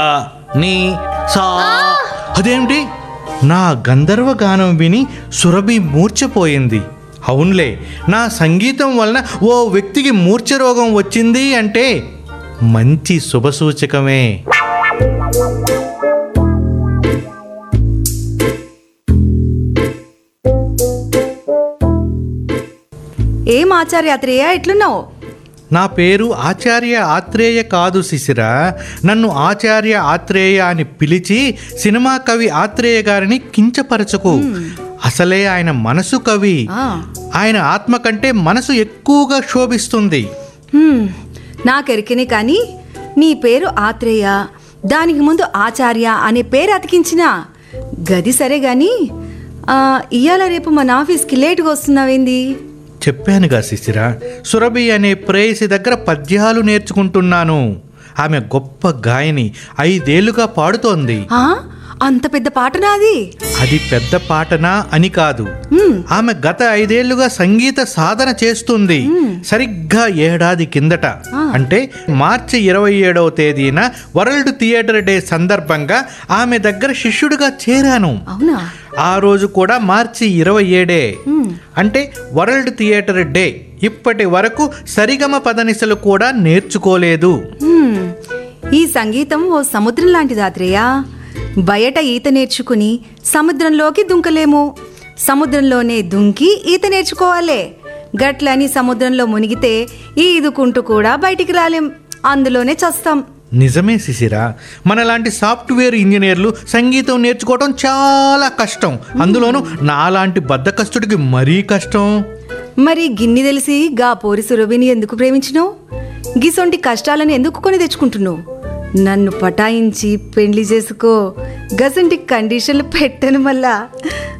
ఆ, నీ సా అదేమిటి నా గంధర్వ గానం విని సురభి మూర్ఛపోయింది అవునులే నా సంగీతం వలన ఓ వ్యక్తికి మూర్ఛ రోగం వచ్చింది అంటే మంచి శుభసూచకమే ఏం ఆచార్య అత్రేయ ఎట్లున్నావు నా పేరు ఆచార్య ఆత్రేయ కాదు శిశిర నన్ను ఆచార్య ఆత్రేయ అని పిలిచి సినిమా కవి ఆత్రేయ గారిని కించపరచకు అసలే ఆయన మనసు కవి ఆ. ఆయన ఆత్మ కంటే మనసు ఎక్కువగా శోభిస్తుంది హ్మ్, నాకెరికనే కానీ నీ పేరు ఆత్రేయ దానికి ముందు ఆచార్య అనే పేరు అతికించిన గది సరే గాని ఆ, ఇయ్యాల రేపు మన ఆఫీస్కి లేటుగా వస్తున్నావేంది చెప్పానుగా శిశిర సురభి అనే ప్రేయసి దగ్గర పద్యాలు నేర్చుకుంటున్నాను ఆమె గొప్ప గాయని ఐదేళ్లుగా పాడుతోంది ఆ, అంత పెద్ద పాట నాది అది పెద్ద పాటనా అని కాదు ఆమె గత ఐదేళ్లుగా సంగీత సాధన చేస్తుంది సరిగ్గా ఏడాది కిందట అంటే మార్చి ఇరవై ఏడవ తేదీన వరల్డ్ థియేటర్ డే సందర్భంగా ఆమె దగ్గర శిష్యుడిగా చేరాను అవునా ఆ రోజు కూడా మార్చి ఇరవై ఏడే అంటే వరల్డ్ థియేటర్ డే ఇప్పటి వరకు సరిగమ పదనిసలు కూడా నేర్చుకోలేదు హ్మ్, ఈ సంగీతం ఓ సముద్రం లాంటిది ఆత్రేయ బయట ఈత నేర్చుకుని సముద్రంలోకి దుంకలేము సముద్రంలోనే దుంకి ఈత నేర్చుకోవాలి గట్లని సముద్రంలో మునిగితే ఈదుకుంటూ కూడా బయటికి రాలేం అందులోనే చస్తాం నిజమే శిశిర మనలాంటి సాఫ్ట్వేర్ ఇంజనీర్లు సంగీతం నేర్చుకోవడం చాలా కష్టం అందులోనూ నాలాంటి బద్దకస్తుడికి మరీ కష్టం మరి గిన్ని తెలిసి గా పోరి సురభిని ఎందుకు ప్రేమించినావు గిసొంటి కష్టాలను ఎందుకు కొని తెచ్చుకుంటున్నావు నన్ను పటాయించి పెండ్లి చేసుకో గసంటి కండిషన్లు పెట్టను మళ్ళా